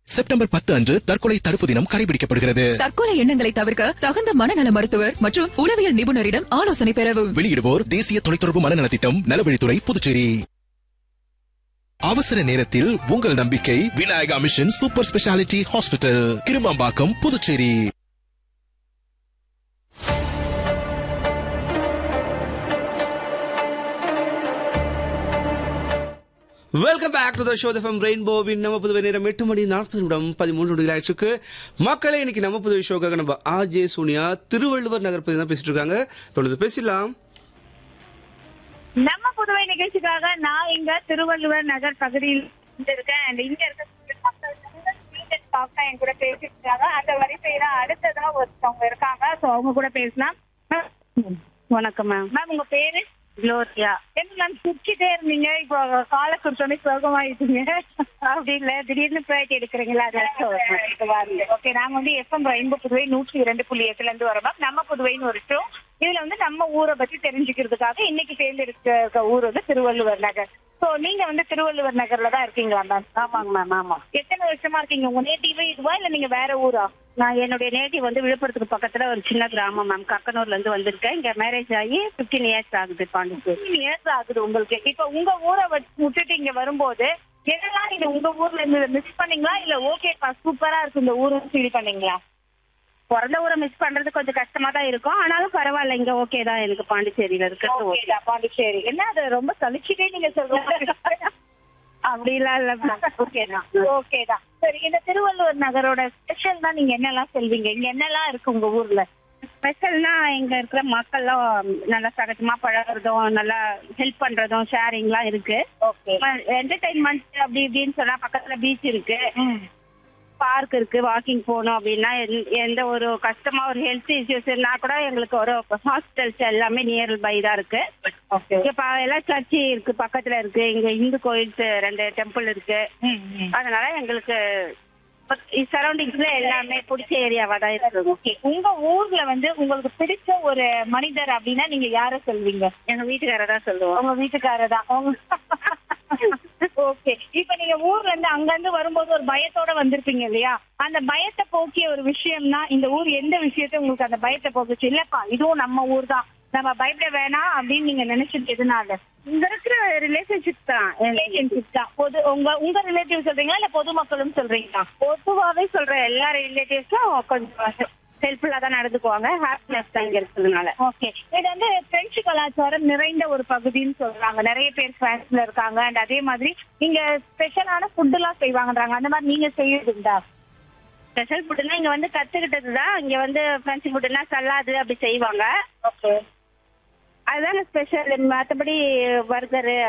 September பத்து அன்று தற்கொலை தடுப்பு தினம் கடைபிடிக்கப்படுகிறது தற்கொலை எண்ணங்களை தவிர்க்க தகுந்த மனநல மருத்துவர் மற்றும் உளவியல் நிபுணரிடம் ஆலோசனை பெறவும் வெளியிடுவோர் தேசிய தொலைத்தொடர்பு மனநலத்திட்டம் நலவழித்துறை புதுச்சேரி அவசர நேரத்தில் உங்கள் நம்பிக்கை Vinayaka mission super speciality hospital Kirumampakkam Puducherry welcome back to the show from ரெயின்போவின் நம்ம புதுவை நேரம் எட்டு மணி நாற்பது நிமிடம் பதிமூன்று நொடிகள் ஆயிடுச்சு மக்களே இன்னைக்கு நம்ம புதுவை ஷோக்காக நம்ம ஆர்ஜே சோனியா திருவள்ளுவர் நகர் பத்தி தான் பேசிட்டு இருக்காங்க தொடர்ந்து பேசலாம் நம்ம புதுவை நிகழ்ச்சிக்காக நான் இங்க திருவள்ளுவர் நகர் பகுதியில் இருக்கேன் and இங்க இருக்க மக்கள் டாக்டர் என் கூட பேசிட்டு இருக்காங்க அந்த வரிசையில அடுத்ததா ஒருத்தவங்க இருக்காங்க சோ அவங்க கூட பேசலாம் வணக்கம் மேம் மேம் உங்க பேரு குளோரியா என்ன மேம் சிரிச்சுட்டே இருந்தீங்க இப்போ காலை கொடுத்தோன்னே சுகமாயிட்டீங்க அப்படி இல்ல திடீர்னு பேட்டி எடுக்கிறீங்களா ஓகே நாங்க வந்து எஃப்எம் ரெயின்போ புதுவை நூற்றி இரண்டு புள்ளி எட்டுல இருந்து வரோம் மேம் நம்ம புதுவைன்னு ஒரு show. இதுல வந்து நம்ம ஊரை பத்தி தெரிஞ்சுக்கிறதுக்காக இன்னைக்கு தேர்ந்தெடுக்க ஊர் வந்து திருவள்ளுவர் நகர் சோ நீங்க வந்து திருவள்ளுவர் நகர்ல தான் இருக்கீங்களா மேம் ஆமாங்க மேம் ஆமா எத்தனை வருஷமா இருக்கீங்க உங்க நேட்டிவ் இதுவா இல்ல நீங்க வேற ஊரா நான் என்னுடைய நேட்டிவ் வந்து விழுப்புரத்துக்கு பக்கத்துல ஒரு சின்ன கிராமம் மேம் கக்கனூர்ல இருந்து வந்திருக்கேன் இங்க மேரேஜ் ஆகி 15 இயர்ஸ் ஆகுது பாண்டிச்சேரி இயர்ஸ் ஆகுது உங்களுக்கு இப்ப உங்க ஊரை வச்சு விட்டுட்டு இங்க வரும்போது என்னெல்லாம் நீங்க உங்க ஊர்ல இருந்து மிஸ் பண்ணீங்களா இல்ல ஓகேப்பா சூப்பரா இருக்கு இந்த ஊருன்னு ஃபீல் பண்ணீங்களா பிறந்த ஊரை மிஸ் பண்றது கொஞ்சம் கஷ்டமா தான் இருக்கும் ஆனாலும் பரவாயில்ல இங்க ஓகே தான் எனக்கு பாண்டிச்சேரியில இருக்கிறது ஓகே ஓகேடா பாண்டிச்சேரி என்ன அது ரொம்ப சலிச்சுட்டே நீங்க சொல்றீங்க அப்படிலாம் இல்ல ஓகே தான் ஓகேதான் சரி இந்த திருவள்ளுவர் நகரோட ஸ்பெஷல் தான் நீங்க என்னெல்லாம் சொல்வீங்க இங்க என்னெல்லாம் இருக்கு உங்க ஊர்ல ஸ்பெஷல்னா இங்க இருக்கிற மக்கள்லாம் நல்லா சகஜமா பழகுறதும் நல்லா ஹெல்ப் பண்றதும் ஷேரிங்லாம் இருக்கு ஓகே என்டர்டைன்மெண்ட் அப்படி இப்படின்னு சொன்னா பக்கத்துல பீச் இருக்கு பார்க் இருக்கு வாக்கிங் போகணும் அப்படின்னா எந்த- எந்த ஒரு கஷ்டமா ஒரு ஹெல்த் இஷ்யூஸ் இருந்தா கூட எங்களுக்கு ஒரு ஹாஸ்பிட்டல்ஸ் எல்லாமே நியர் பை தான் இருக்கு ஓகே இங்க ப- எல்லாம் சர்ச்சு இருக்கு பக்கத்துல இருக்கு இங்க இந்து கோயில்ஸ் ரெண்டு டெம்பிள் இருக்கு அதனால எங்களுக்கு சரௌண்டிங்ஸ்ல எல்லாமே பிடிச்ச ஏரியாவா தான் இருக்கு ஓகே உங்க ஊர்ல வந்து உங்களுக்கு பிடிச்ச ஒரு மனிதர் அப்படின்னா நீங்க யார சொல்வீங்க எங்க வீட்டுக்காரர் தான் சொல்லுவோம் உங்க வீட்டுக்காரர் தான் ஓகே இப்ப நீங்க ஊர்ல இருந்து அங்க இருந்து வரும்போது ஒரு பயத்தோட வந்திருப்பீங்க இல்லையா அந்த பயத்தை போக்கிய ஒரு விஷயம்னா இந்த ஊர் எந்த விஷயத்த உங்களுக்கு அந்த பயத்தை போக்குச்சு இல்லப்பா இதுவும் நம்ம ஊர் தான் நம்ம பயப்பட வேணாம் அப்படின்னு நீங்க நினைச்சது எதனால இங்க இருக்கிற ரிலேஷன்ஷிப் தான் ரிலேஷன்ஷிப் தான் பொது உங்க உங்க ரிலேட்டிவ் சொல்றீங்களா இல்ல பொதுமக்களும் சொல்றீங்களா பொதுவாவே சொல்ற எல்லா ரிலேட்டிவ்ஸும் கொஞ்சம் ஹெல்ப்ஃபுல்லா தான் நடந்துக்குவாங்க ஹாப்பினஸ் தான் இங்க இருக்கிறதுனால ஓகே இது வந்து பிரெஞ்சு கலாச்சாரம் நிறைந்த ஒரு பகுதின்னு சொல்றாங்க நிறைய பேர் பிரான்ஸ்ல இருக்காங்க அண்ட் அதே மாதிரி இங்க ஸ்பெஷலான ஃபுட் எல்லாம் செய்வாங்கன்றாங்க அந்த மாதிரி நீங்க செய்யறதுண்டா ஸ்பெஷல் ஃபுட்னா இங்க வந்து கத்துக்கிட்டது தான் இங்க வந்து பிரெஞ்சு ஃபுட்னா சல்லாது அப்படி செய்வாங்க ஓகே அதுதாங்க ஸ்பெஷல் மத்தபடி பர்கரு